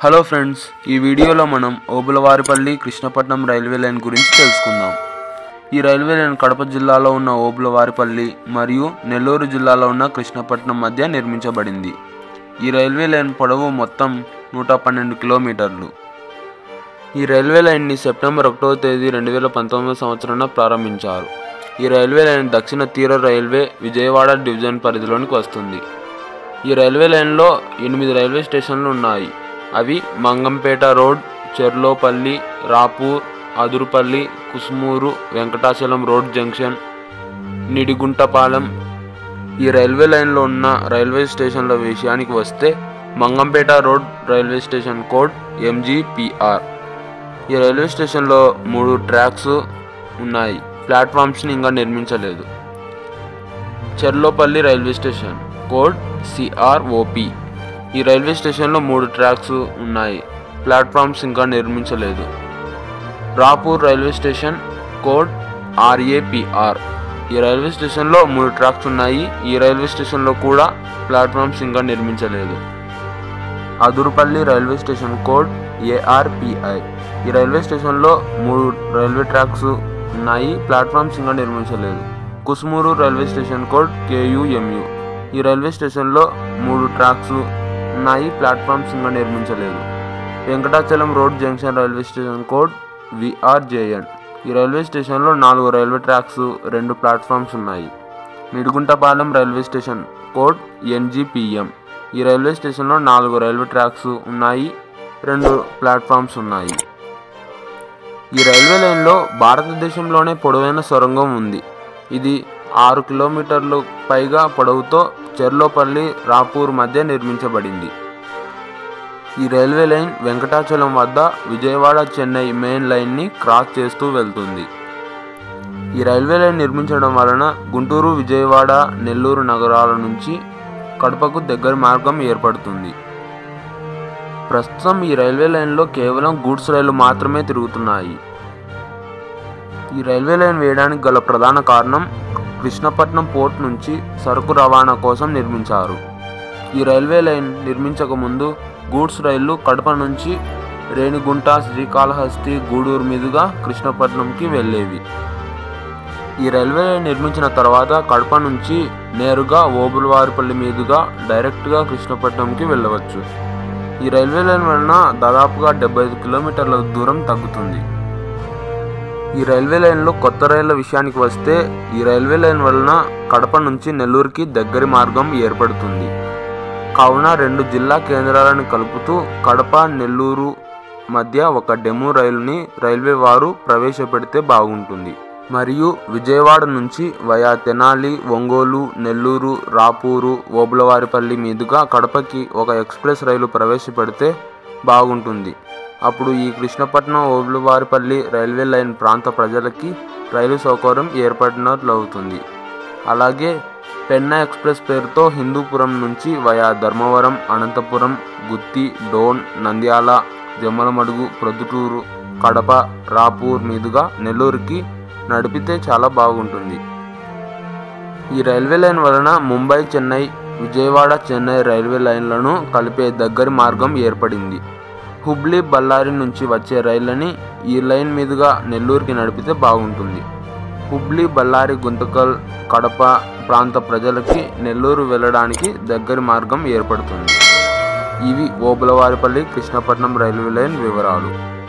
hello friends ఈ వీడియోలో మనం ఓబులవారిపల్లి కృష్ణపట్నం రైల్వే లైన్ గురించి తెలుసుకుందాం ఈ రైల్వే లైన్ కడప జిల్లాలో ఉన్న ఓబులవారిపల్లి మరియు నెల్లూరు జిల్లాలో ఉన్న కృష్ణపట్నం మధ్య నిర్మించబడింది ఈ రైల్వే లైన్ పొడవు మొత్తం నూట పన్నెండు కిలోమీటర్లు ఈ రైల్వే లైన్ని సెప్టెంబర్ ఒకటవ తేదీ రెండు వేల పంతొమ్మిది సంవత్సరాన ప్రారంభించారు ఈ రైల్వే లైన్ దక్షిణ తీర రైల్వే విజయవాడ డివిజన్ పరిధిలోనికి వస్తుంది ఈ రైల్వే లైన్లో ఎనిమిది రైల్వే స్టేషన్లు ఉన్నాయి అవి Mangampet road Cherlopalli Rapur Adurupalli Kusumur Venkatachalam road junction Nidiguntapalem ఈ రైల్వే లైన్లో ఉన్న రైల్వే స్టేషన్ల విషయానికి వస్తే Mangampet road railway station code MGPR ఈ రైల్వే స్టేషన్లో మూడు ట్రాక్స్ ఉన్నాయి ప్లాట్ఫామ్స్ని ఇంకా నిర్మించలేదు Cherlopalli railway station code CROP ఈ రైల్వే స్టేషన్లో మూడు ట్రాక్స్ ఉన్నాయి ప్లాట్ఫామ్స్ ఇంకా నిర్మించలేదు Rapur railway station code RAPR ఈ రైల్వే స్టేషన్లో మూడు ట్రాక్స్ ఉన్నాయి ఈ రైల్వే స్టేషన్లో కూడా ప్లాట్ఫామ్స్ ఇంకా నిర్మించలేదు Adurupalli railway station code ARPI ఈ రైల్వే స్టేషన్లో మూడు రైల్వే ట్రాక్స్ ఉన్నాయి ప్లాట్ఫామ్స్ ఇంకా నిర్మించలేదు Kusumur railway station code KUMU ఈ రైల్వే స్టేషన్లో మూడు ట్రాక్స్ ఉన్నాయి ప్లాట్ఫామ్స్ ఇంకా నిర్మించలేదు Venkatachalam road junction railway station code VRJN ఈ రైల్వే స్టేషన్లో నాలుగు రైల్వే ట్రాక్స్ రెండు ప్లాట్ఫామ్స్ ఉన్నాయి Nidiguntapalem railway station code NGPM ఈ రైల్వే స్టేషన్లో నాలుగు రైల్వే ట్రాక్స్ ఉన్నాయి రెండు ప్లాట్ఫామ్స్ ఉన్నాయి ఈ రైల్వే లైన్లో భారతదేశంలోనే పొడవైన సొరంగం ఉంది ఇది ఆరు కిలోమీటర్లు పైగా పొడవుతో చెర్లోపల్లి రాపూర్ మధ్య నిర్మించబడింది ఈ రైల్వే లైన్ వెంకటాచలం వద్ద విజయవాడ చెన్నై మెయిన్ లైన్ని క్రాస్ చేస్తూ వెళ్తుంది ఈ రైల్వే లైన్ నిర్మించడం వలన గుంటూరు విజయవాడ నెల్లూరు నగరాల నుంచి కడపకు దగ్గర మార్గం ఏర్పడుతుంది ప్రస్తుతం ఈ రైల్వే లైన్లో కేవలం గూడ్స్ రైళ్లు మాత్రమే తిరుగుతున్నాయి ఈ రైల్వే లైన్ వేయడానికి గల ప్రధాన కారణం కృష్ణపట్నం పోర్ట్ నుంచి సరుకు రవాణా కోసం నిర్మించారు ఈ రైల్వే లైన్ నిర్మించక ముందు గూడ్స్ రైళ్లు కడప నుంచి రేణిగుంట శ్రీకాళహస్తి గూడూరు మీదుగా కృష్ణపట్నంకి వెళ్ళేవి ఈ రైల్వే లైన్ నిర్మించిన తర్వాత కడప నుంచి నేరుగా ఓబులవారిపల్లి మీదుగా డైరెక్ట్గా కృష్ణపట్నంకి వెళ్ళవచ్చు ఈ రైల్వే లైన్ వలన దాదాపుగా డెబ్బై ఐదు కిలోమీటర్ల దూరం తగ్గుతుంది ఈ రైల్వే లైన్లో కొత్త రైళ్ల విషయానికి వస్తే ఈ రైల్వే లైన్ వలన కడప నుంచి నెల్లూరుకి దగ్గరి మార్గం ఏర్పడుతుంది కావున రెండు జిల్లా కేంద్రాలను కలుపుతూ కడప నెల్లూరు మధ్య ఒక డెమో రైలుని రైల్వే వారు ప్రవేశపెడితే బాగుంటుంది మరియు విజయవాడ నుంచి వయా తెనాలి ఒంగోలు నెల్లూరు రాపూరు ఓబులవారిపల్లి మీదుగా కడపకి ఒక ఎక్స్ప్రెస్ రైలు ప్రవేశపెడితే బాగుంటుంది అప్పుడు ఈ కృష్ణపట్నం ఓబులవారిపల్లి రైల్వే లైన్ ప్రాంత ప్రజలకి రైలు సౌకర్యం ఏర్పడినట్లు అవుతుంది అలాగే పెన్నా ఎక్స్ప్రెస్ పేరుతో హిందూపురం నుంచి వయా ధర్మవరం అనంతపురం గుత్తి డోన్ నంద్యాల జమ్మలమడుగు ప్రొద్దుటూరు కడప రాపూర్ మీదుగా నెల్లూరుకి నడిపితే చాలా బాగుంటుంది ఈ రైల్వే లైన్ వలన ముంబై చెన్నై విజయవాడ చెన్నై రైల్వే లైన్లను కలిపే దగ్గరి మార్గం ఏర్పడింది హుబ్లీ బళ్ళారి నుంచి వచ్చే రైళ్ళని ఈ లైన్ మీదుగా నెల్లూరుకి నడిపితే బాగుంటుంది హుబ్లీ బళ్ళారి గుంతకల్ కడప ప్రాంత ప్రజలకి నెల్లూరు వెళ్ళడానికి దగ్గరి మార్గం ఏర్పడుతుంది ఇవి ఓబులవారిపల్లి కృష్ణపట్నం రైల్వే లైన్ వివరాలు